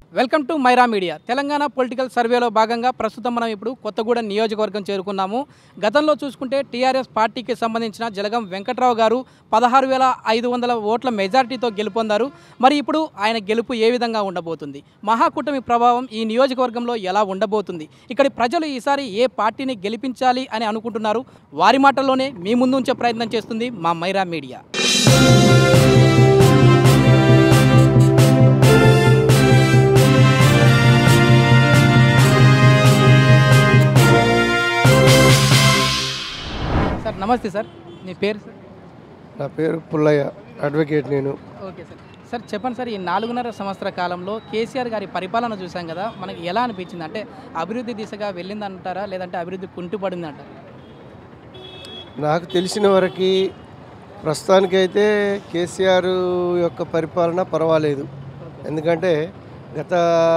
Welcome to Myra Media Telangana political సర్వేలో భాగంగా ప్రస్తుతం మనం ఇప్పుడు కొత్తగూడెం నియోజకవర్గం చేరుకున్నాము గతంలో చూసుకుంటే టీఆర్ఎస్ పార్టీకి సంబంధించిన జలగం వెంకట్రావు గారు పదహారు వేల ఐదు వందల ఓట్ల మెజారిటీతో గెలుపొందారు మరి ఇప్పుడు ఆయన గెలుపు ఏ విధంగా ఉండబోతుంది మహాకూటమి ప్రభావం ఈ నియోజకవర్గంలో ఎలా ఉండబోతుంది ఇక్కడి ప్రజలు ఈసారి ఏ పార్టీని గెలిపించాలి అని అనుకుంటున్నారు వారి మాటల్లోనే మీ ముందు ఉంచే ప్రయత్నం చేస్తుంది మా మైరా మీడియా సార్ నమస్తే సార్ మీ పేరు సార్ నా పేరు పుల్లయ్య అడ్వకేట్ నేను ఓకే సార్ సార్ చెప్పండి సార్ ఈ నాలుగున్నర సంవత్సర కాలంలో కేసీఆర్ గారి పరిపాలన చూసాం కదా మనకి ఎలా అనిపించింది అంటే అభివృద్ధి దిశగా వెళ్ళింది అంటారా లేదంటే అభివృద్ధి కుంటుపడింది అంటారా నాకు తెలిసిన వరకు ప్రస్తుతానికైతే కేసీఆర్ యొక్క పరిపాలన పర్వాలేదు ఎందుకంటే గత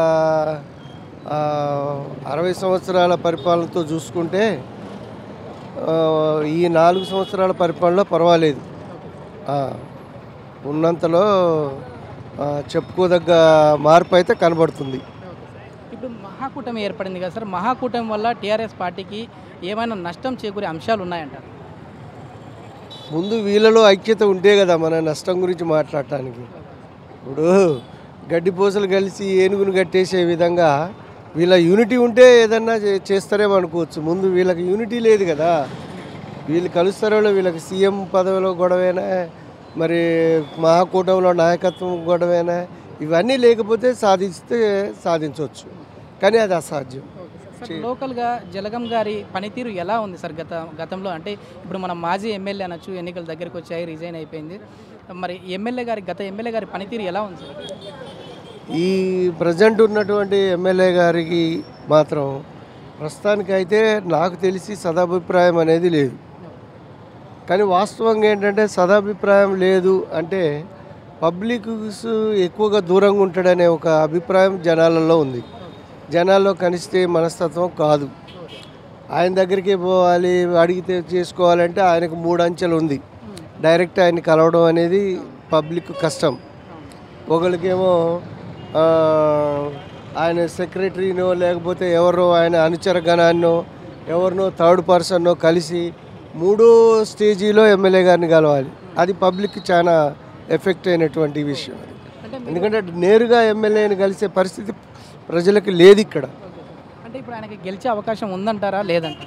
ఆ, అరవై సంవత్సరాల పరిపాలనతో చూసుకుంటే ఆ, ఈ నాలుగు సంవత్సరాల పరిపాలన పర్వాలేదు ఆ, ఉన్నంతలో ఆ, చెప్పుకోదగ్గ మార్పు అయితే కనబడుతుంది ఇప్పుడు మహాకూటమి ఏర్పడింది కదా సార్ మహాకూటమి వల్ల టీఆర్ఎస్ పార్టీకి ఏమైనా నష్టం చేకూరే అంశాలు ఉన్నాయంటారు ముందు వీళ్ళలో ఐక్యత ఉంటే కదా మన నష్టం గురించి మాట్లాడటానికి ఇప్పుడు గడ్డిపూసలు కలిసి ఏనుగును కట్టేసే విధంగా వీళ్ళ యూనిటీ ఉంటే ఏదన్నా చే- చేస్తారేమో అనుకోవచ్చు ముందు వీళ్ళకి యూనిటీ లేదు కదా వీళ్ళు కలుస్తారో వీళ్ళకి సీఎం పదవిలో గొడవేనా మరి మహాకూటంలో నాయకత్వం గొడవేనా ఇవన్నీ లేకపోతే సాధిస్తే సాధించవచ్చు కానీ అది అసాధ్యం సార్ లోకల్గా జలగం గారి పనితీరు ఎలా ఉంది సార్ గత గతంలో అంటే ఇప్పుడు మన మాజీ ఎమ్మెల్యే అనొచ్చు ఎన్నికల దగ్గరికి వచ్చాయి రిజైన్ అయిపోయింది మరి ఎమ్మెల్యే గారి గత ఎమ్మెల్యే గారి పనితీరు ఎలా ఉంది సార్ ఈ ప్రజెంట్ ఉన్నటువంటి ఎమ్మెల్యే గారికి మాత్రం ప్రస్తుతానికైతే నాకు తెలిసి సదాభిప్రాయం అనేది లేదు కానీ వాస్తవంగా ఏంటంటే సదాభిప్రాయం లేదు అంటే పబ్లిక్స్ ఎక్కువగా దూరంగా ఉంటాడనే ఒక అభిప్రాయం జనాలలో ఉంది జనాల్లో కనిస్తే మనస్తత్వం కాదు ఆయన దగ్గరికి పోవాలి అడిగితే చేసుకోవాలంటే ఆయనకు మూడు అంచెలు ఉంది డైరెక్ట్ ఆయన కలవడం అనేది పబ్లిక్ కష్టం ఒకరికేమో ఆ, ఆయన సెక్రటరీనో లేకపోతే ఎవరో ఆయన అనుచర గణాన్నో ఎవరినో థర్డ్ పర్సన్నో కలిసి మూడో స్టేజీలో ఎమ్మెల్యే గారిని కలవాలి అది పబ్లిక్ చాలా ఎఫెక్ట్ అయినటువంటి విషయం అది అంటే ఎందుకంటే నేరుగా ఎమ్మెల్యేని కలిసే పరిస్థితి ప్రజలకు లేదు ఇక్కడ అంటే ఇప్పుడు ఆయనకి గెలిచే అవకాశం ఉందంటారా లేదంటారా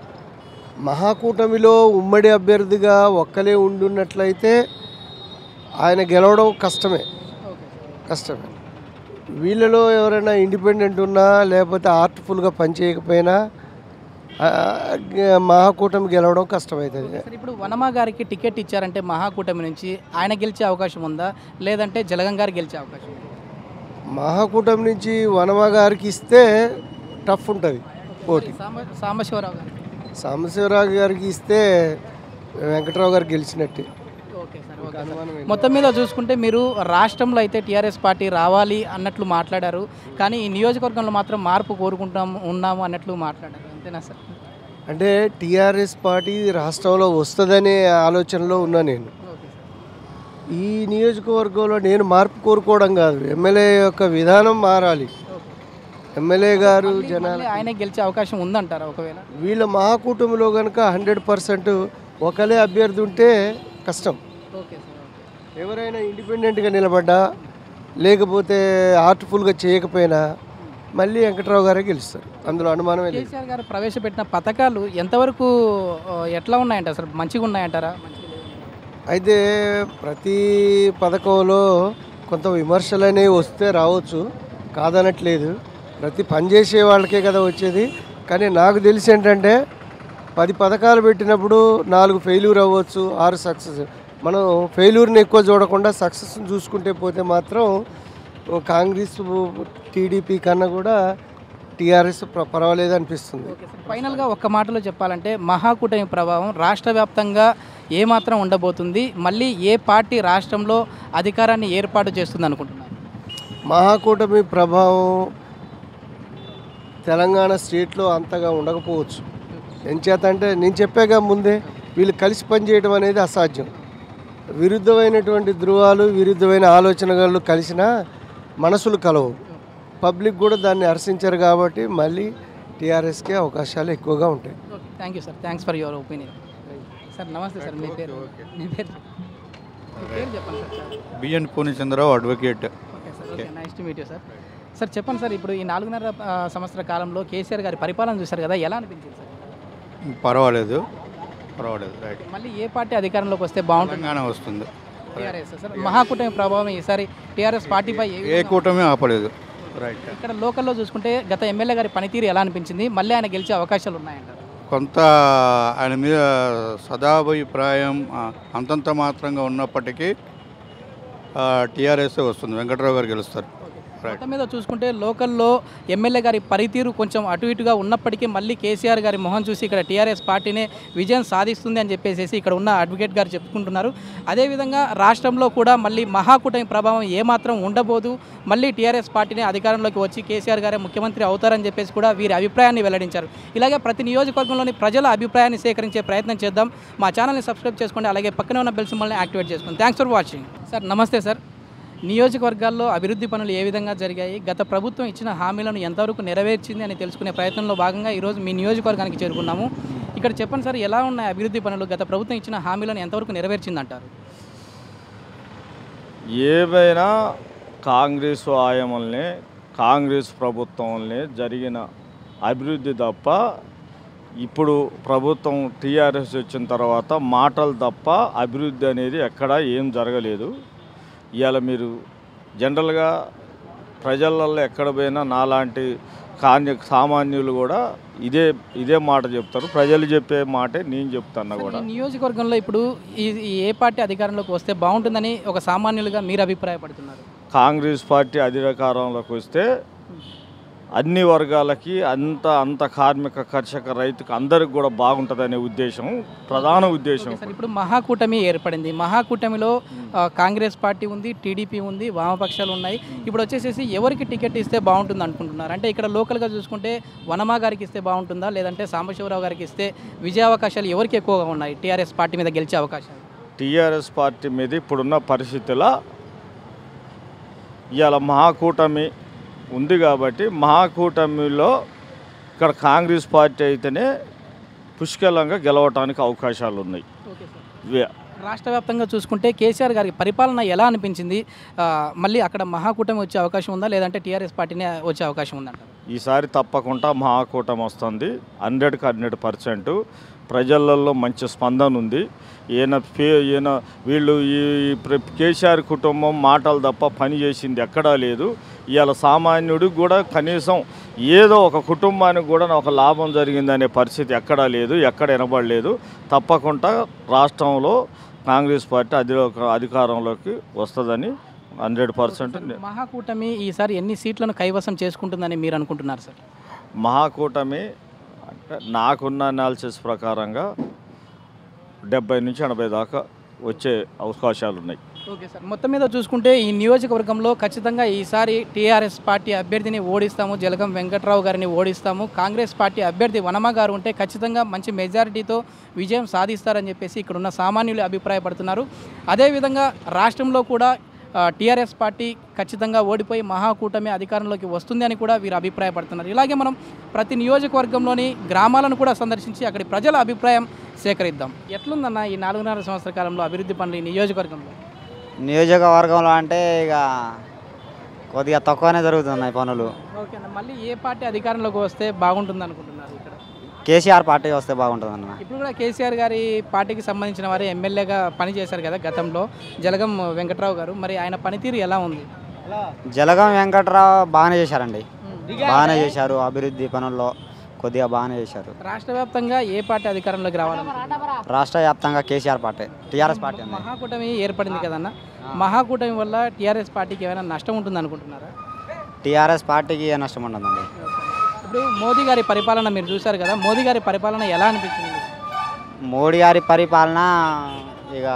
మహాకూటమిలో ఉమ్మడి అభ్యర్థిగా ఒక్కలే ఉండున్నట్లయితే ఆయన గెలవడం కష్టమే ఓకే కష్టమే వీళ్ళలో ఎవరైనా ఇండిపెండెంట్ ఉన్నా లేకపోతే ఆర్ట్ఫుల్గా పనిచేయకపోయినా ఆ, గ- మహాకూటమి గెలవడం కష్టమవుతుంది సార్ ఇప్పుడు వనమా గారికి టికెట్ ఇచ్చారంటే మహాకూటమి నుంచి ఆయన గెలిచే అవకాశం ఉందా లేదంటే జలగం గారు గెలిచే అవకాశం ఉందా? మహాకూటమి నుంచి వనమ గారికి ఇస్తే టఫ్ ఉంటుంది పోటీ సాంబ సాంబశివరావు గారు సాంబశివరావు గారికి ఇస్తే వెంకట్రావు గారు గెలిచినట్టే ఓకే సార్ ఓకే అనుమానం ఏం మొత్తం మీద చూసుకుంటే మీరు రాష్ట్రంలో అయితే టీఆర్ఎస్ పార్టీ రావాలి అన్నట్లు మాట్లాడారు కానీ ఈ నియోజకవర్గంలో మాత్రం మార్పు కోరుకుంటాం ఉన్నాము అన్నట్లు మాట్లాడారు అంతేనా సార్ అంటే టీఆర్ఎస్ పార్టీ రాష్ట్రంలో వస్తుందనే ఆలోచనలో ఉన్నా నేను ఓకే ఈ నియోజకవర్గంలో నేను మార్పు కోరుకోవడం కాదు ఎమ్మెల్యే యొక్క విధానం మారాలి ఎమ్మెల్యే గారు జనాలు మళ్ళీ ఆయనే గెలిచే అవకాశం ఉందంటారా ఒకవేళ వీళ్ళ మహాకూటమిలో కనుక హండ్రెడ్ పర్సెంట్ ఒకలే అభ్యర్థి ఉంటే కష్టం ఓకే సార్ ఓకే ఎవరైనా ఇండిపెండెంట్గా నిలబడ్డా లేకపోతే ఆర్ట్ఫుల్గా చేయకపోయినా మళ్ళీ వెంకట్రావు గారే గెలుస్తారు అందులో అనుమానమే లేదు కేసీఆర్ గారు ప్రవేశపెట్టిన పథకాలు ఎంతవరకు ఆ, ఎట్లా ఉన్నాయంట అసలు మంచిగా ఉన్నాయంటారా మంచిగా లేవు. అయితే ప్రతి పథకంలో కొంత విమర్శలు అనేవి వస్తే రావచ్చు కాదనట్లేదు ప్రతి పని చేసే వాళ్ళకే కదా వచ్చేది కానీ నాకు తెలిసి ఏంటంటే పది పథకాలు పెట్టినప్పుడు నాలుగు ఫెయిల్యూర్ అవ్వచ్చు ఆరు సక్సెస్ మనం ఫెయిల్యూర్ని ఎక్కువ చూడకుండా సక్సెస్ని చూసుకుంటే పోతే మాత్రం కాంగ్రెస్ టీడీపీ కన్నా కూడా టీఆర్ఎస్ పర్వాలేదు అనిపిస్తుంది ఓకే సార్ ఫైనల్గా ఒక్క మాటలో చెప్పాలంటే మహాకూటమి ప్రభావం రాష్ట్ర వ్యాప్తంగా ఏమాత్రం ఉండబోతుంది మళ్ళీ ఏ పార్టీ రాష్ట్రంలో అధికారాన్ని ఏర్పాటు చేస్తుంది అనుకుంటున్నారు మహాకూటమి ప్రభావం తెలంగాణ స్టేట్లో అంతగా ఉండకపోవచ్చు ఎంచేత అంటే నేను చెప్పాగా ముందే వీళ్ళు కలిసి పనిచేయడం అనేది అసాధ్యం విరుద్ధమైనటువంటి ధృవాలు విరుద్ధమైన ఆలోచనలు కలిసినా మనసులు కలవు పబ్లిక్ కూడా దాన్ని హర్షించారు కాబట్టి మళ్ళీ టీఆర్ఎస్కే అవకాశాలు ఎక్కువగా ఉంటాయి okay thank you sir thanks for your opinion sir నమస్తే సార్ మీ పేరు మీ పేరు మీ పేరు చెప్పండి sir sir BN Purnachandra Rao advocate okay sir okay nice to meet you sir sir చెప్పండి సార్ ఇప్పుడు ఈ నాలుగున్నర ఆ, సంవత్సర కాలంలో కేసీఆర్ గారి పరిపాలన చూశారు కదా ఎలా అనిపించింది సార్ పర్వాలేదు పర్వాలేదు రైట్ మళ్ళీ ఏ పార్టీ అధికారంలోకి వస్తే బాగుంటుంది తెలంగాణ వస్తుంది టీఆర్ఎస్ సార్ మహాకూటమి ప్రభావం ఈసారి టీఆర్ఎస్ పార్టీపై ఏ ఏ విధంగా కూటమి ఆపలేదు రైట్ ఇక్కడ లోకల్లో చూసుకుంటే గత ఎమ్మెల్యే గారి పనితీరు ఎలా అనిపించింది మళ్ళీ ఆయన గెలిచే అవకాశాలు ఉన్నాయంటారు కొంత ఆయన మీద సదాభిప్రాయం ఆ, అంతంత మాత్రంగా ఉన్నప్పటికీ టీఆర్ఎస్ వస్తుంది వెంకట్రావు గారు గెలుస్తారు రైట్ మొత్తం మీద చూసుకుంటే లోకల్లో ఎమ్మెల్యే గారి పనితీరు కొంచెం అటు ఇటుగా ఉన్నప్పటికీ మళ్ళీ కేసీఆర్ గారి మొహం చూసి ఇక్కడ టీఆర్ఎస్ పార్టీనే విజయం సాధిస్తుంది అని చెప్పేసి ఇక్కడ ఉన్న అడ్వకేట్ గారు చెప్పుకుంటున్నారు అదేవిధంగా రాష్ట్రంలో కూడా మళ్ళీ మహాకూటమి ప్రభావం ఏమాత్రం ఉండబోదు మళ్ళీ టీఆర్ఎస్ పార్టీనే అధికారంలోకి వచ్చి కేసీఆర్ గారే ముఖ్యమంత్రి అవుతారని చెప్పేసి కూడా వీరి అభిప్రాయాన్ని వెల్లడించారు ఇలాగే ప్రతి నియోజకవర్గంలోని ప్రజల అభిప్రాయాన్ని సేకరించే ప్రయత్నం చేద్దాం మా ఛానల్ని సబ్స్క్రైబ్ చేసుకోండి అలాగే పక్కనే ఉన్న బెల్ సింబల్ని యాక్టివేట్ చేసుకోండి థ్యాంక్స్ ఫర్ వాచింగ్ సార్ నమస్తే సార్ నియోజకవర్గాల్లో అభివృద్ధి పనులు ఏ విధంగా జరిగాయి గత ప్రభుత్వం ఇచ్చిన హామీలను ఎంతవరకు నెరవేర్చింది అని తెలుసుకునే ప్రయత్నంలో భాగంగా ఈరోజు మీ నియోజకవర్గానికి చేరుకున్నాము ఇక్కడ చెప్పండి సార్ ఎలా ఉన్నాయి అభివృద్ధి పనులు గత ప్రభుత్వం ఇచ్చిన హామీలను ఎంతవరకు నెరవేర్చిందంటారు ఏవైనా కాంగ్రెస్ ఆయమల్ని కాంగ్రెస్ ప్రభుత్వంలో జరిగిన అభివృద్ధి తప్ప ఇప్పుడు ప్రభుత్వం టీఆర్ఎస్ వచ్చిన తర్వాత మాటలు తప్ప అభివృద్ధి అనేది ఎక్కడా ఏం జరగలేదు ఇవాళ మీరు జనరల్గా ప్రజలలో ఎక్కడ పోయినా నాలాంటి కాన్య సామాన్యులు కూడా ఇదే ఇదే మాట చెప్తారు ప్రజలు చెప్పే మాటే నేను చెప్తున్నా కూడా ఈ నియోజకవర్గంలో ఇప్పుడు ఈ ఈ ఏ పార్టీ అధికారంలోకి వస్తే బాగుంటుందని ఒక సామాన్యులుగా మీరు అభిప్రాయపడుతున్నారు కాంగ్రెస్ పార్టీ అధికారంలోకి వస్తే అన్ని వర్గాలకి అంత అంత కార్మిక కర్షక రైతుకు అందరికి కూడా బాగుంటుందనే ఉద్దేశం ప్రధాన ఉద్దేశం ఓకే సార్ ఇప్పుడు మహాకూటమి ఏర్పడింది మహాకూటమిలో ఆ, కాంగ్రెస్ పార్టీ ఉంది టీడీపీ ఉంది వామపక్షాలు ఉన్నాయి ఇప్పుడు వచ్చేసేసి ఎవరికి టికెట్ ఇస్తే బాగుంటుంది అనుకుంటున్నారు అంటే ఇక్కడ లోకల్గా చూసుకుంటే వనమా గారికి ఇస్తే బాగుంటుందా లేదంటే సాంబశివరావు గారికి ఇస్తే విజయ అవకాశాలు ఎవరికి ఎక్కువగా ఉన్నాయి టీఆర్ఎస్ పార్టీ మీద గెలిచే అవకాశాలు టీఆర్ఎస్ పార్టీ మీద ఇప్పుడున్న పరిస్థితుల ఇవాళ మహాకూటమి ఉంది కాబట్టి మహాకూటమిలో ఇక్కడ కాంగ్రెస్ పార్టీ అయితేనే పుష్కలంగా గెలవటానికి అవకాశాలు ఉన్నాయి ఓకే సార్ ఇవే రాష్ట్ర వ్యాప్తంగా చూసుకుంటే కేసీఆర్ గారి పరిపాలన ఎలా అనిపించింది ఆ, మళ్ళీ అక్కడ మహాకూటమి వచ్చే అవకాశం ఉందా లేదంటే టీఆర్ఎస్ పార్టీనే వచ్చే అవకాశం ఉందంటారు ఈసారి తప్పకుండా మహాకూటమి వస్తుంది హండ్రెడ్కి హండ్రెడ్ పర్సెంట్ ప్రజలలో మంచి స్పందన ఉంది ఈయన పే ఈయన వీళ్ళు ఈ ప్ర- కేసీఆర్ కుటుంబం మాటలు తప్ప పని చేసింది ఎక్కడా లేదు ఇవాళ సామాన్యుడికి కూడా కనీసం ఏదో ఒక కుటుంబానికి కూడా ఒక లాభం జరిగిందనే పరిస్థితి ఎక్కడా లేదు ఎక్కడ వినబడలేదు తప్పకుండా రాష్ట్రంలో కాంగ్రెస్ పార్టీ అధి అధికారంలోకి వస్తుందని హండ్రెడ్ పర్సెంట్ మహాకూటమి ఈసారి ఎన్ని సీట్లను కైవసం చేసుకుంటుందని మీరు అనుకుంటున్నారు సార్ మహాకూటమి అంటే నాకున్న అనాలిసిస్ ప్రకారంగా డెబ్బై నుంచి ఎనభై దాకా వచ్చే అవకాశాలు ఉన్నాయి ఓకే సార్ మొత్తం మీద చూసుకుంటే ఈ నియోజకవర్గంలో ఖచ్చితంగా ఈసారి టీఆర్ఎస్ పార్టీ అభ్యర్థిని ఓడిస్తాము జలగం వెంకట్రావు గారిని ఓడిస్తాము కాంగ్రెస్ పార్టీ అభ్యర్థి వనమ గారు ఉంటే ఖచ్చితంగా మంచి మెజారిటీతో విజయం సాధిస్తారని చెప్పేసి ఇక్కడ ఉన్న సామాన్యులు అభిప్రాయపడుతున్నారు అదేవిధంగా రాష్ట్రంలో కూడా టీఆర్ఎస్ పార్టీ ఖచ్చితంగా ఓడిపోయి మహాకూటమి అధికారంలోకి వస్తుంది అని కూడా వీరు అభిప్రాయపడుతున్నారు ఇలాగే మనం ప్రతి నియోజకవర్గంలోని గ్రామాలను కూడా సందర్శించి అక్కడి ప్రజల అభిప్రాయం సేకరిద్దాం ఎట్లుందన్న ఈ నాలుగున్నర సంవత్సర కాలంలో అభివృద్ధి పనులు ఈ నియోజకవర్గంలో నియోజకవర్గంలో అంటే ఇక కొద్దిగా తక్కువనే జరుగుతున్నాయి పనులు ఓకే అన్న మళ్ళీ ఏ పార్టీ అధికారంలోకి వస్తే బాగుంటుంది అనుకుంటున్నారు ఇక్కడ కేసీఆర్ పార్టీ వస్తే బాగుంటుంది అన్న ఇప్పుడు కూడా కేసీఆర్ గారి పార్టీకి సంబంధించిన వారే ఎమ్మెల్యేగా పనిచేశారు కదా గతంలో జలగం వెంకట్రావు గారు మరి ఆయన పనితీరు ఎలా ఉంది జలగం వెంకట్రావు బాగానే చేశారండి బాగానే చేశారు అభివృద్ధి పనుల్లో కొద్దిగా బాగానే చేశారు రాష్ట్ర వ్యాప్తంగా ఏ పార్టీ అధికారంలోకి రావాలనుకుంటున్నారు రాష్ట్ర వ్యాప్తంగా కేసీఆర్ పార్టీ టీఆర్ఎస్ పార్టీ ఉంది మహాకూటమి ఏర్పడింది కదన్న మహాకూటమి వల్ల టీఆర్ఎస్ పార్టీకి ఏమైనా నష్టం ఉంటుంది అనుకుంటున్నారా టీఆర్ఎస్ పార్టీకి ఏ నష్టం ఉండదండి ఇప్పుడు మోదీ గారి పరిపాలన మీరు చూశారు కదా మోదీ గారి పరిపాలన ఎలా అనిపించింది మీకు? మోడీ గారి పరిపాలన ఇక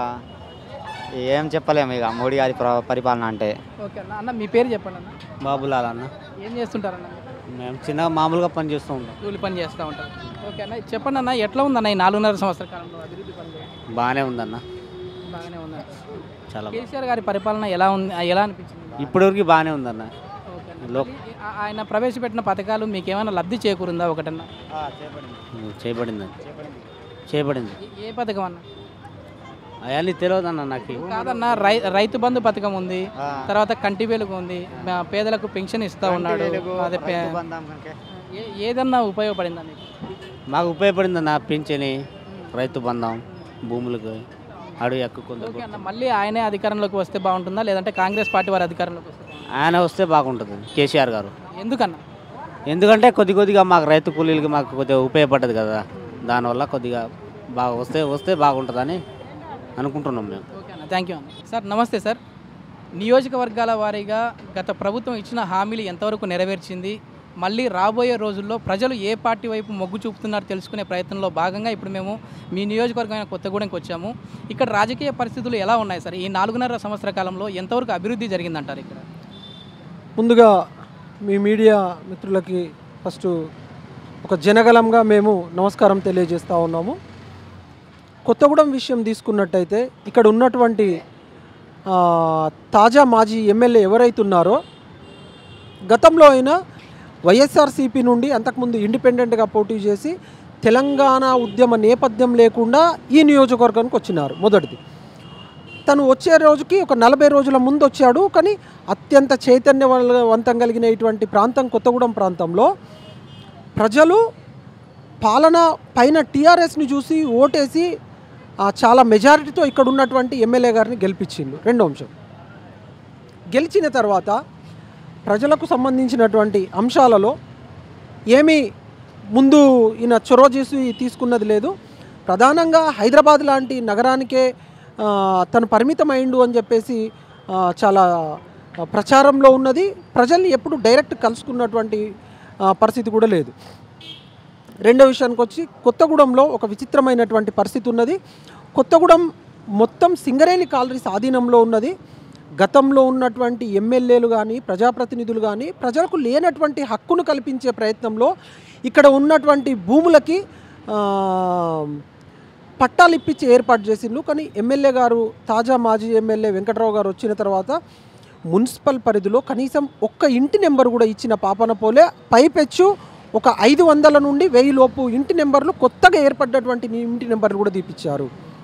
ఏం చెప్పలేము ఇక మోడీ గారి ప్ర- పరిపాలన అంటే ఓకే అన్న అన్న మీ పేరు చెప్పండి అన్న బాబులాల్ అన్న ఏం చేస్తుంటారన్న మీరు? మేము చిన్నగా మామూలుగా పని చేస్తూ ఉంటాం కూలి పని చేస్తూ ఉంటారు ఓకే అన్న చెప్పండి అన్న ఎట్లా ఉందన్న ఈ నాలుగున్నర సంవత్సర కాలంలో అభివృద్ధి పనులు బాగానే ఉందన్న బాగానే ఉందా చాలా బాగా కేసీఆర్ గారి పరిపాలన ఎలా ఉంది ఎలా అనిపించింది ఇప్పటివరకు బాగానే ఉందన్న ఓకే అన్న. లో ఆ- ఆయన ప్రవేశపెట్టిన పథకాలు మీకు ఏమైనా లబ్ధి చేకూరిందా ఒకటన్నా చేయబడింది చేయబడింది ఏ- ఏ పథకం అన్న అవన్నీ తెలియదు అన్న నాకు కాదన్న రై రైతు బంధు పథకం ఉంది తర్వాత కంటి వెలుగు ఉంది మా పేదలకు పెన్షన్ ఇస్తా ఉన్నాడు అదే పే- ఏ- ఏదన్నా ఉపయోగపడిందా మీకు మాకు ఉపయోగపడింది అన్న పింఛని రైతు బంధం భూములకు అడుగు ఎక్కువ ఓకే అన్న మళ్ళీ ఆయనే అధికారంలోకి వస్తే బాగుంటుందా లేదంటే కాంగ్రెస్ పార్టీ వారి అధికారంలోకి వస్తే బాగుంటుందా? ఆయన వస్తే బాగుంటుంది కేసీఆర్ గారు ఎందుకన్నా ఎందుకంటే కొద్ది కొద్దిగా మాకు రైతు కూలీలకి మాకు కొద్దిగా ఉపయోగపడ్డది కదా దానివల్ల కొద్దిగా బాగా వస్తే వస్తే బాగుంటుందని అనుకుంటున్నాం మేము ఓకే అన్న థ్యాంక్ యూ అన్న సార్ నమస్తే సార్ నియోజకవర్గాల వారీగా గత ప్రభుత్వం ఇచ్చిన హామీలు ఎంతవరకు నెరవేర్చింది మళ్ళీ రాబోయే రోజుల్లో ప్రజలు ఏ పార్టీ వైపు మొగ్గు చూపుతున్నారు తెలుసుకునే ప్రయత్నంలో భాగంగా ఇప్పుడు మేము మీ నియోజకవర్గమైన కొత్తగూడెంకి వచ్చాము ఇక్కడ రాజకీయ పరిస్థితులు ఎలా ఉన్నాయి సార్ ఈ నాలుగున్నర సంవత్సర కాలంలో ఎంతవరకు అభివృద్ధి జరిగిందంటారు ఇక్కడ ముందుగా మీ మీడియా మిత్రులకి ఫస్ట్ ఒక జనగలంగా మేము నమస్కారం తెలియజేస్తూ ఉన్నాము కొత్తగూడెం విషయం తీసుకున్నట్టయితే ఇక్కడ ఉన్నటువంటి ఆ, తాజా మాజీ ఎమ్మెల్యే ఎవరైతే ఉన్నారో గతంలో అయినా వైఎస్ఆర్సీపీ నుండి అంతకుముందు ఇండిపెండెంట్గా పోటీ చేసి తెలంగాణ ఉద్యమ నేపథ్యం లేకుండా ఈ నియోజకవర్గానికి వచ్చినారు మొదటిది తను వచ్చే రోజుకి ఒక నలభై రోజుల ముందు వచ్చాడు కానీ అత్యంత చైతన్యవంతం కలిగిన ఇటువంటి ప్రాంతం కొత్తగూడెం ప్రాంతంలో ప్రజలు పాలన పైన టీఆర్ఎస్ని చూసి ఓటేసి ఆ, చాలా మెజారిటీతో ఇక్కడ ఉన్నటువంటి ఎమ్మెల్యే గారిని గెలిపించిండు రెండో అంశం గెలిచిన తర్వాత ప్రజలకు సంబంధించినటువంటి అంశాలలో ఏమీ ముందు ఈయన చొరవ చేసి తీసుకున్నది లేదు ప్రధానంగా హైదరాబాద్ లాంటి నగరానికే ఆ, తను పరిమితమైండు అని చెప్పేసి ఆ, చాలా ఆ, ప్రచారంలో ఉన్నది ప్రజల్ని ఎప్పుడు డైరెక్ట్ కలుసుకున్నటువంటి ఆ, పరిస్థితి కూడా లేదు రెండో విషయానికి వచ్చి కొత్తగూడెంలో ఒక విచిత్రమైనటువంటి పరిస్థితి ఉన్నది కొత్తగూడెం మొత్తం సింగరేణి కాలరీస్ ఆధీనంలో ఉన్నది గతంలో ఉన్నటువంటి ఎమ్మెల్యేలు కానీ ప్రజాప్రతినిధులు కానీ ప్రజలకు లేనటువంటి హక్కును కల్పించే ప్రయత్నంలో ఇక్కడ ఉన్నటువంటి భూములకి ఆ, పట్టాలు ఇప్పించి ఏర్పాటు చేసిండ్రు కానీ ఎమ్మెల్యే గారు తాజా మాజీ ఎమ్మెల్యే వెంకటరావు గారు వచ్చిన తర్వాత మున్సిపల్ పరిధిలో కనీసం ఒక్క ఇంటి నెంబర్ కూడా ఇచ్చిన పాపన పోలే పైపెచ్చు ఒక ఐదు వందల నుండి వెయ్యి లోపు ఇంటి నెంబర్లు కొత్తగా ఏర్పడ్డటువంటి ఇంటి నెంబర్లు కూడా తీపిచ్చారు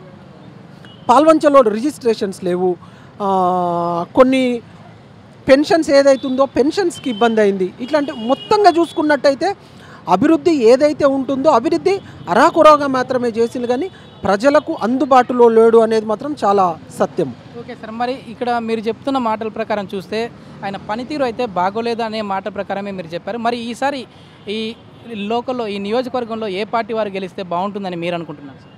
పాల్వంచలో రిజిస్ట్రేషన్స్ లేవు ఆ, కొన్ని పెన్షన్స్ ఏదైతుందో పెన్షన్స్కి ఇబ్బంది అయింది ఇట్లాంటి మొత్తంగా చూసుకున్నట్టయితే అభివృద్ధి ఏదైతే ఉంటుందో అభివృద్ధి అరాకురాగా మాత్రమే చేసింది కానీ ప్రజలకు అందుబాటులో లేడు అనేది మాత్రం చాలా సత్యం ఓకే సార్ మరి ఇక్కడ మీరు చెప్తున్న మాటల ప్రకారం చూస్తే ఆయన పనితీరు అయితే బాగోలేదు అనే మాట ప్రకారమే మీరు చెప్పారు మరి ఈసారి ఈ లోకల్లో ఈ నియోజకవర్గంలో ఏ పార్టీ వారు గెలిస్తే బాగుంటుందని మీరు అనుకుంటున్నారు సార్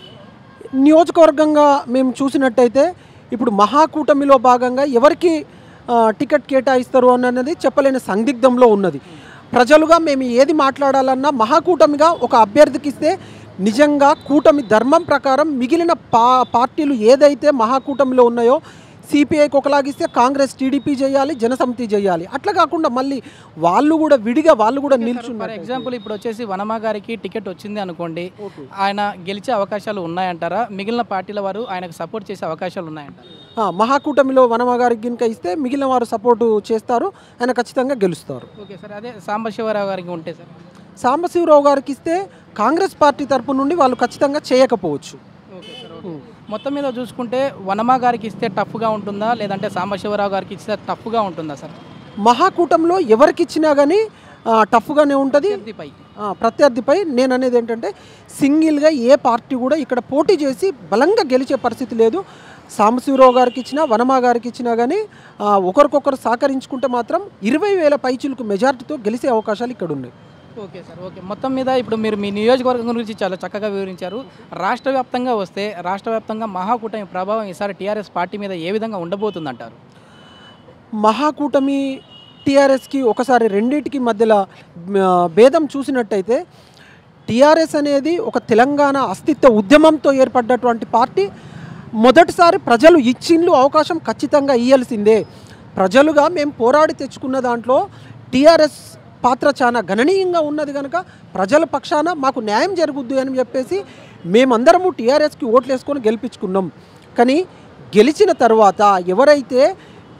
నియోజకవర్గంగా మేము చూసినట్టయితే ఇప్పుడు మహాకూటమిలో భాగంగా ఎవరికి ఆ, టికెట్ కేటాయిస్తారు అన్నది చెప్పలేని సందిగ్ధంలో ఉన్నది ప్రజలుగా మేము ఏది మాట్లాడాలన్నా మహాకూటమిగా ఒక అభ్యర్థికి ఇస్తే నిజంగా కూటమి ధర్మం ప్రకారం మిగిలిన పా పార్టీలు ఏదైతే మహాకూటమిలో ఉన్నాయో సిపిఐకి ఒకలాగిస్తే కాంగ్రెస్ టీడీపీ చేయాలి జనసమితి చేయాలి అట్లా కాకుండా మళ్ళీ వాళ్ళు కూడా విడిగా వాళ్ళు కూడా ఫర్ నిల్చున్నారు ఎగ్జాంపుల్ ఇప్పుడు వచ్చేసి వనమా గారికి టికెట్ వచ్చింది అనుకోండి ఆయన గెలిచే అవకాశాలు ఉన్నాయంటారా మిగిలిన పార్టీల వారు ఆయనకు సపోర్ట్ చేసే అవకాశాలు ఉన్నాయంటారా ఆ, మహాకూటమిలో వనమ గారికి కనుక ఇస్తే మిగిలిన వారు సపోర్టు చేస్తారు ఆయన ఖచ్చితంగా గెలుస్తారు ఓకే సార్ అదే సాంబశివరావు గారికి ఉంటే సార్ సాంబశివరావు గారికి ఇస్తే కాంగ్రెస్ పార్టీ తరపు నుండి వాళ్ళు ఖచ్చితంగా చేయకపోవచ్చు ఓకే సార్ ఓకే మొత్తం మీద చూసుకుంటే వనమా గారికి ఇస్తే టఫ్గా ఉంటుందా లేదంటే సాంబశివరావు గారికి ఇస్తే టఫ్గా ఉంటుందా సార్ మహాకూటంలో ఎవరికి ఇచ్చినా కానీ టఫ్గానే ఉంటుంది పై ఆ, ప్రత్యర్థిపై నేను అనేది ఏంటంటే సింగిల్గా ఏ పార్టీ కూడా ఇక్కడ పోటీ చేసి బలంగా గెలిచే పరిస్థితి లేదు సాంబశివరావు గారికి ఇచ్చినా వనమా గారికి ఇచ్చినా కానీ ఆ, ఒకరికొకరు సహకరించుకుంటే మాత్రం ఇరవై వేల పైచులకు మెజార్టీతో గెలిచే అవకాశాలు ఇక్కడ ఉన్నాయి ఓకే సార్ ఓకే మొత్తం మీద ఇప్పుడు మీరు మీ నియోజకవర్గం గురించి చాలా చక్కగా వివరించారు రాష్ట్ర వ్యాప్తంగా వస్తే రాష్ట్ర వ్యాప్తంగా మహాకూటమి ప్రభావం ఈసారి టీఆర్ఎస్ పార్టీ మీద ఏ విధంగా ఉండబోతుందంటారు మహాకూటమి టీఆర్ఎస్కి ఒకసారి రెండింటికి మధ్యలో ఆ, భేదం చూసినట్టయితే టీఆర్ఎస్ అనేది ఒక తెలంగాణ అస్తిత్వ ఉద్యమంతో ఏర్పడ్డటువంటి పార్టీ మొదటిసారి ప్రజలు ఇచ్చిండ్లు అవకాశం ఖచ్చితంగా ఇయ్యాల్సిందే ప్రజలుగా మేము పోరాడి తెచ్చుకున్న దాంట్లో టీఆర్ఎస్ పాత్ర చాలా గణనీయంగా ఉన్నది కనుక ప్రజల పక్షాన మాకు న్యాయం జరుగుద్ది అని చెప్పేసి మేమందరము టీఆర్ఎస్కి ఓట్లు వేసుకొని గెలిపించుకున్నాం కానీ గెలిచిన తర్వాత ఎవరైతే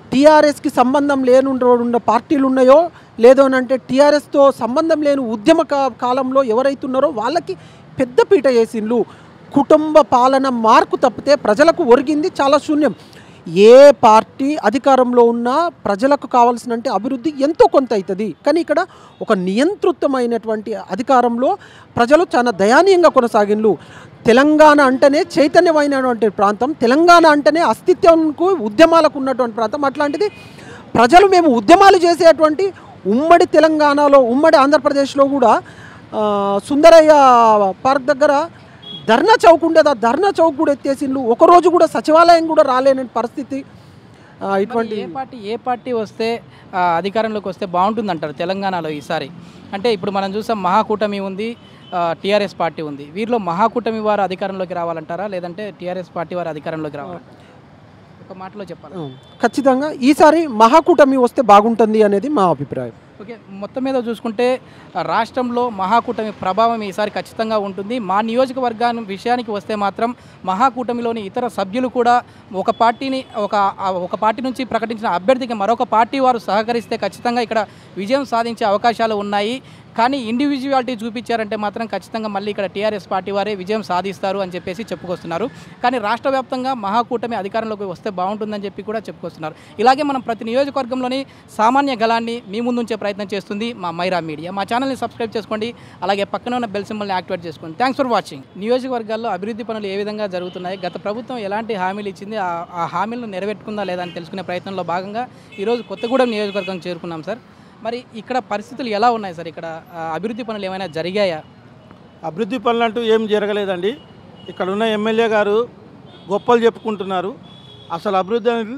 టీఆర్ఎస్కి సంబంధం లేని ఉన్న పార్టీలు ఉన్నాయో లేదో అని అంటే టీఆర్ఎస్తో సంబంధం లేని ఉద్యమ కా- కాలంలో ఎవరైతున్నారో వాళ్ళకి పెద్ద పీట వేసిండ్లు కుటుంబ పాలన మార్కు తప్పితే ప్రజలకు ఒరిగింది చాలా శూన్యం ఏ పార్టీ అధికారంలో ఉన్నా ప్రజలకు కావాల్సినంటే అభివృద్ధి ఎంతో కొంత అవుతుంది కానీ ఇక్కడ ఒక నియంత్రితమైనటువంటి అధికారంలో ప్రజలు చాలా దయానీయంగా కొనసాగిండ్లు తెలంగాణ అంటేనే చైతన్యమైనటువంటి ప్రాంతం తెలంగాణ అంటేనే అస్తిత్వంకు ఉద్యమాలకు ఉన్నటువంటి ప్రాంతం అట్లాంటిది ప్రజలు మేము ఉద్యమాలు చేసేటువంటి ఉమ్మడి తెలంగాణలో ఉమ్మడి ఆంధ్రప్రదేశ్లో కూడా ఆ, సుందరయ్య పార్క్ దగ్గర ధర్నా చౌక్ ఉండేది ఆ ధర్నా చౌక్ కూడా ఎత్తేసిండ్లు ఒకరోజు కూడా సచివాలయం కూడా రాలేని పరిస్థితి ఆ, మరి ఇటువంటి ఏ పార్టీ ఏ పార్టీ వస్తే ఆ, అధికారంలోకి వస్తే బాగుంటుంది అంటారు తెలంగాణలో ఈసారి అంటే ఇప్పుడు మనం చూసాం మహాకూటమి ఉంది టీఆర్ఎస్ పార్టీ ఉంది వీరిలో మహాకూటమి వారు అధికారంలోకి రావాలంటారా లేదంటే టీఆర్ఎస్ పార్టీ వారు అధికారంలోకి రావాలి ఒక మాటలో చెప్పాలి ఆ, ఖచ్చితంగా ఈసారి మహాకూటమి వస్తే బాగుంటుంది అనేది మా అభిప్రాయం ఓకే మొత్తం మీద చూసుకుంటే ఆ, రాష్ట్రంలో మహాకూటమి ప్రభావం ఈసారి ఖచ్చితంగా ఉంటుంది మా నియోజకవర్గాన్ని విషయానికి వస్తే మాత్రం మహాకూటమిలోని ఇతర సభ్యులు కూడా ఒక పార్టీని ఒక ఆ, ఒక పార్టీ నుంచి ప్రకటించిన అభ్యర్థికి మరొక పార్టీ వారు సహకరిస్తే ఖచ్చితంగా ఇక్కడ విజయం సాధించే అవకాశాలు ఉన్నాయి కానీ ఇండివిజువాలిటీ చూపించారంటే మాత్రం ఖచ్చితంగా మళ్ళీ ఇక్కడ టీఆర్ఎస్ పార్టీ వారే విజయం సాధిస్తారు అని చెప్పేసి చెప్పుకొస్తున్నారు కానీ రాష్ట్ర వ్యాప్తంగా మహాకూటమి అధికారంలోకి వస్తే బాగుంటుందని చెప్పి కూడా చెప్పుకొస్తున్నారు ఇలాగే మనం ప్రతి నియోజకవర్గంలోని సామాన్య గలాన్ని మీ ముందు ఉంచే ప్రయత్నం చేస్తుంది మా మైరా మీడియా మా ఛానల్ని సబ్స్క్రైబ్ చేసుకోండి అలాగే పక్కన ఉన్న బెల్ సింబల్ని యాక్టివేట్ చేసుకోండి థ్యాంక్స్ ఫర్ వాచింగ్ నియోజకవర్గాల్లో అభివృద్ధి పనులు ఏ విధంగా జరుగుతున్నాయి గత ప్రభుత్వం ఎలాంటి హామీలు ఇచ్చింది ఆ ఆ హామీలను నెరవేర్చుకుందా లేదా అని తెలుసుకునే ప్రయత్నంలో భాగంగా ఈరోజు కొత్తగూడెం నియోజకవర్గం చేరుకున్నాం సార్ మరి ఇక్కడ పరిస్థితులు ఎలా ఉన్నాయి సార్ ఇక్కడ ఆ, అభివృద్ధి పనులు ఏమైనా జరిగాయా అభివృద్ధి పనులు అంటూ ఏం జరగలేదండి ఇక్కడ ఉన్న ఎమ్మెల్యే గారు గొప్పలు చెప్పుకుంటున్నారు అసలు అభివృద్ధి అనేది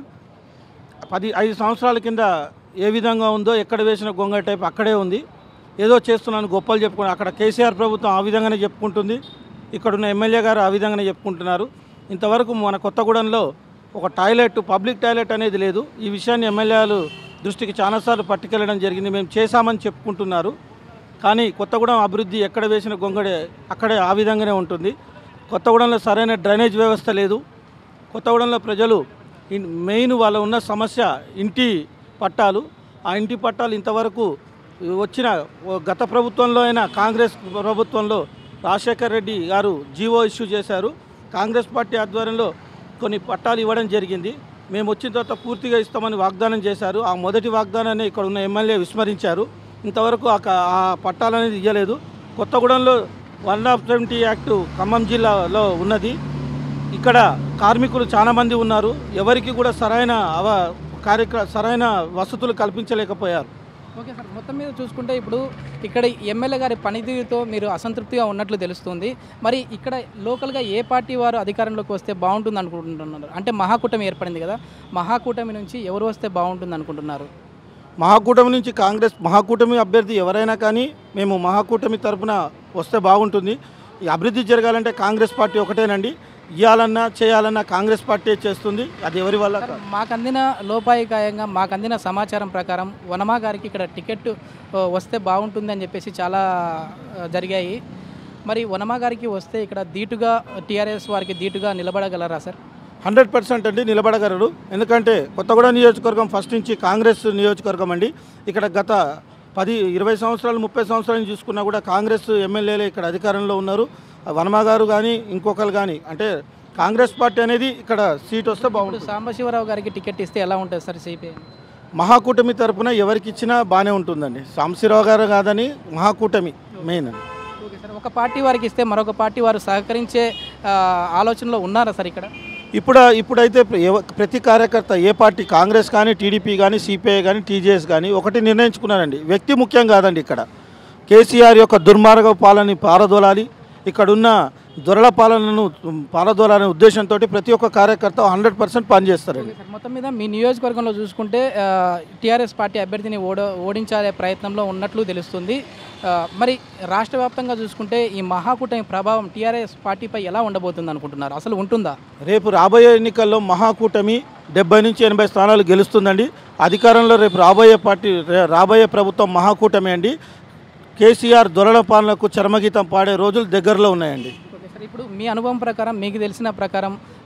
పది ఐదు సంవత్సరాల కింద ఏ విధంగా ఉందో ఎక్కడ వేసిన గొంగ టైప్ అక్కడే ఉంది ఏదో చేస్తున్నాను గొప్పలు చెప్పుకుని అక్కడ కేసీఆర్ ప్రభుత్వం ఆ విధంగానే చెప్పుకుంటుంది ఇక్కడ ఉన్న ఎమ్మెల్యే గారు ఆ విధంగానే చెప్పుకుంటున్నారు ఇంతవరకు మన కొత్తగూడెంలో ఒక టాయిలెట్ పబ్లిక్ టాయిలెట్ అనేది లేదు ఈ విషయాన్ని ఎమ్మెల్యేలు దృష్టికి చాలాసార్లు పట్టుకెళ్ళడం జరిగింది మేము చేశామని చెప్పుకుంటున్నారు కానీ కొత్తగూడెం అభివృద్ధి ఎక్కడ వేసిన గొంగడే అక్కడే ఆ విధంగానే ఉంటుంది కొత్తగూడెంలో సరైన డ్రైనేజ్ వ్యవస్థ లేదు కొత్తగూడెంలో ప్రజలు ఇన్- మెయిన్ వాళ్ళ ఉన్న సమస్య ఇంటి పట్టాలు ఆ ఇంటి పట్టాలు ఇంతవరకు వచ్చిన ఓ గత ప్రభుత్వంలో అయినా కాంగ్రెస్ ప్రభుత్వంలో రాజశేఖర్ రెడ్డి గారు జీవో ఇష్యూ చేశారు కాంగ్రెస్ పార్టీ ఆధ్వర్యంలో కొన్ని పట్టాలు ఇవ్వడం జరిగింది మేము వచ్చిన తర్వాత పూర్తిగా ఇస్తామని వాగ్దానం చేశారు ఆ మొదటి వాగ్దానాన్ని ఇక్కడ ఉన్న ఎమ్మెల్యే విస్మరించారు ఇంతవరకు ఆ క- ఆ పట్టాలు అనేది ఇవ్వలేదు కొత్తగూడెంలో one of seventy act Khammam జిల్లాలో ఉన్నది ఇక్కడ కార్మికులు చాలా మంది ఉన్నారు ఎవరికి కూడా సరైన అవ కార్యక్ర సరైన వసతులు కల్పించలేకపోయారు ఓకే సార్ మొత్తం మీద చూసుకుంటే ఇప్పుడు ఇక్కడ ఎమ్మెల్యే గారి పనితీరుతో మీరు అసంతృప్తిగా ఉన్నట్లు తెలుస్తుంది మరి ఇక్కడ లోకల్గా ఏ పార్టీ వారు అధికారంలోకి వస్తే బాగుంటుంది అనుకుంటున్నారు అంటే మహాకూటమి ఏర్పడింది కదా మహాకూటమి నుంచి ఎవరు వస్తే బాగుంటుంది అనుకుంటున్నారు మహాకూటమి నుంచి కాంగ్రెస్ మహాకూటమి అభ్యర్థి ఎవరైనా కానీ మేము మహాకూటమి తరపున వస్తే బాగుంటుంది ఈ అభివృద్ధి జరగాలంటే కాంగ్రెస్ పార్టీ ఒకటేనండి ఇవ్వాలన్నా చేయాలన్నా కాంగ్రెస్ పార్టీ చేస్తుంది అది ఎవరి వల్ల సార్, కాదు. మాకు అందిన లోపాయికాయంగా మాకు అందిన సమాచారం ప్రకారం వనమా గారికి ఇక్కడ టికెట్ ఆ, వస్తే బాగుంటుంది అని చెప్పేసి చాలా ఆ, జరిగాయి మరి వనమా గారికి వస్తే ఇక్కడ ధీటుగా టీఆర్ఎస్ వారికి ధీటుగా నిలబడగలరా సార్ హండ్రెడ్ పర్సెంట్ అండి నిలబడగలరు ఎందుకంటే కొత్తగూడెం నియోజకవర్గం ఫస్ట్ నుంచి కాంగ్రెస్ నియోజకవర్గం అండి ఇక్కడ గత పది ఇరవై సంవత్సరాలు ముప్పై సంవత్సరాలు చూసుకున్నా కూడా కాంగ్రెస్ ఎమ్మెల్యేలే ఇక్కడ అధికారంలో ఉన్నారు వనమ గారు కానీ ఇంకొకరు కానీ అంటే కాంగ్రెస్ పార్టీ అనేది ఇక్కడ సీట్ వస్తే ఇప్పుడు బాగుంటుంది సాంబశివరావు గారికి టికెట్ ఇస్తే ఎలా ఉంటుంది సార్ సిపిఐ మహాకూటమి తరపున ఎవరికి ఇచ్చినా బాగానే ఉంటుందండి సాంబశివరావు గారు కాదని మహాకూటమి మెయిన్ అండి ఓకే సార్ ఒక పార్టీ వారికి ఇస్తే మరొక పార్టీ వారు సహకరించే ఆ, ఆలోచనలో ఉన్నారా సార్ ఇక్కడ ఇప్పుడు ఇప్పుడైతే ప్ర- ఎవ- ప్రతి కార్యకర్త ఏ పార్టీ కాంగ్రెస్ కానీ టీడీపీ కానీ సిపిఐ కానీ టీజేఎస్ కానీ ఒకటి నిర్ణయించుకున్నారండి వ్యక్తి ముఖ్యం కాదండి ఇక్కడ కేసీఆర్ యొక్క దుర్మార్గ పాలనని పారదోలాలి ఇక్కడున్న దొరల పాలనను పారదోలాలనే ఉద్దేశంతో ప్రతి ఒక్క కార్యకర్త హండ్రెడ్ పర్సెంట్ పనిచేస్తారండి ఓకే సార్ మొత్తం మీద మీ నియోజకవర్గంలో చూసుకుంటే టీఆర్ఎస్ పార్టీ అభ్యర్థిని ఓడ ఓడించాలే ప్రయత్నంలో ఉన్నట్లు తెలుస్తుంది ఆ, మరి రాష్ట్ర వ్యాప్తంగా చూసుకుంటే ఈ మహాకూటమి ప్రభావం టీఆర్ఎస్ పార్టీపై ఎలా ఉండబోతుంది అనుకుంటున్నారు అసలు ఉంటుందా రేపు రాబోయే ఎన్నికల్లో మహాకూటమి డెబ్బై నుంచి ఎనభై స్థానాలు గెలుస్తుందండి అధికారంలో రేపు రాబోయే పార్టీ రే- రాబోయే ప్రభుత్వం మహాకూటమి అండి కేసీఆర్ దొరల పాలనకు చర్మగీతం పాడే రోజులు దగ్గరలో ఉన్నాయండి ఓకే సార్ ఇప్పుడు మీ అనుభవం ప్రకారం మీకు తెలిసిన ప్రకారం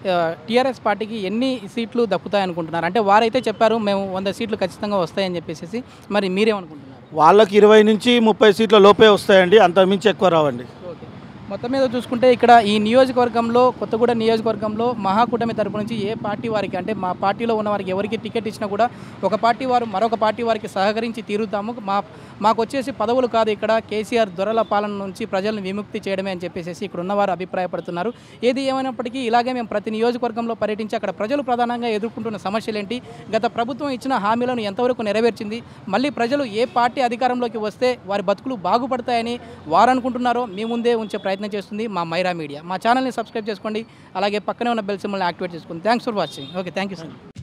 టీఆర్ఎస్ పార్టీకి ఎన్ని సీట్లు దక్కుతాయి అనుకుంటున్నారు అంటే వారైతే చెప్పారు మేము వంద సీట్లు ఖచ్చితంగా వస్తాయని చెప్పేసి మరి మీరేమనుకుంటున్నారు వాళ్ళకి ఇరవై నుంచి ముప్పై సీట్ల లోపే వస్తాయండి అంత మించి ఎక్కువ రావండి ఓకే మొత్తం మీద చూసుకుంటే ఇక్కడ ఈ నియోజకవర్గంలో కొత్తగూడెం నియోజకవర్గంలో మహాకూటమి తరపు నుంచి ఏ పార్టీ వారికి అంటే మా పార్టీలో ఉన్న వారికి ఎవరికి టికెట్ ఇచ్చినా కూడా ఒక పార్టీ వారు మరొక పార్టీ వారికి సహకరించి తీరుతాము మా మాకు వచ్చేసి పదవులు కాదు ఇక్కడ కేసీఆర్ దొరల పాలన నుంచి ప్రజలను విముక్తి చేయడమే అని చెప్పేసి ఇక్కడ ఉన్నవారు అభిప్రాయపడుతున్నారు ఏది ఏమైనప్పటికీ ఇలాగే మేము ప్రతి నియోజకవర్గంలో పర్యటించి అక్కడ ప్రజలు ప్రధానంగా ఎదుర్కొంటున్న సమస్యలు ఏంటి గత ప్రభుత్వం ఇచ్చిన హామీలను ఎంతవరకు నెరవేర్చింది మళ్ళీ ప్రజలు ఏ పార్టీ అధికారంలోకి వస్తే వారి బతుకులు బాగుపడతాయని వారు అనుకుంటున్నారో మీ ముందే ఉంచే ప్రయత్నం చేస్తుంది మా మైరా మీడియా మా ఛానల్ని సబ్స్క్రైబ్ చేసుకోండి అలాగే పక్కనే ఉన్న బెల్ సింబల్ని యాక్టివేట్ చేసుకోండి thanks for watching okay thank you sir